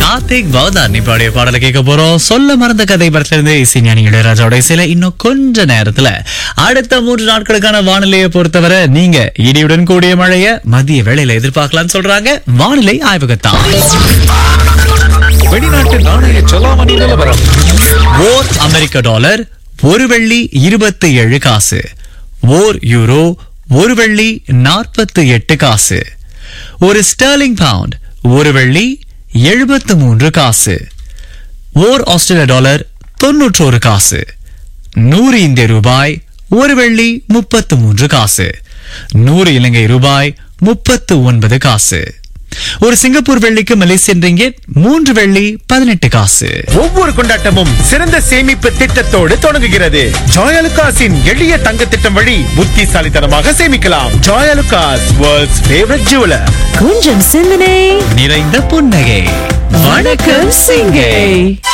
கார்த்திக் பவதாரணி பாடிய பாடலை கேட்க போறோம் சொல்ல மறந்த கதை படத்துல இருந்து இசை ஞானி இளையராஜாவோட இசையில இன்னும் கொஞ்ச நேரத்துல அடுத்த மூன்று நாட்களுக்கான வானிலையை பொறுத்தவரை நீங்க இடியுடன் கூடிய மழைய மதிய வேளையில எதிர்பார்க்கலாம்னு சொல்றாங்க வானிலை ஆய்வகத்தான் வெளிநாட்டு நாணய செலாவணி நிலவரம் ஓர் அமெரிக்க டாலர் ஒரு வெள்ளி இருபத்தி ஏழு காசு ஓர் யூரோ ஒரு வெள்ளி நாற்பத்தி எட்டு காசு ஒரு ஸ்டெர்லிங் பவுண்ட் ஒரு வெள்ளி எழுபத்து மூன்று காசு ஓர் ஆஸ்திரேலிய டாலர் தொன்னூற்றோரு காசு நூறு இந்திய ரூபாய் ஒரு வெள்ளி முப்பத்து மூன்று காசு நூறு இலங்கை ரூபாய் முப்பத்து ஒன்பது காசு ஒரு சிங்கப்பூர் வெள்ளிக்கு மலேசியன் ரிங்கெட் மூன்று வெள்ளி பதினெட்டு காசு ஒவ்வொரு கொண்டாட்டமும் சிறந்த சேமிப்பு திட்டத்தோடு தொடங்குகிறது ஜாயலுகாஸின் எளிய தங்க திட்டம் வழி புத்திசாலித்தனமாக சேமிக்கலாம் ஜாயலுகாஸ் வேர்ல்ட்ஸ் ஃபேவரட் ஜுவலர் கொஞ்சம் சிந்தனை நிறைந்த புன்னகை வணக்கம் சிங்கை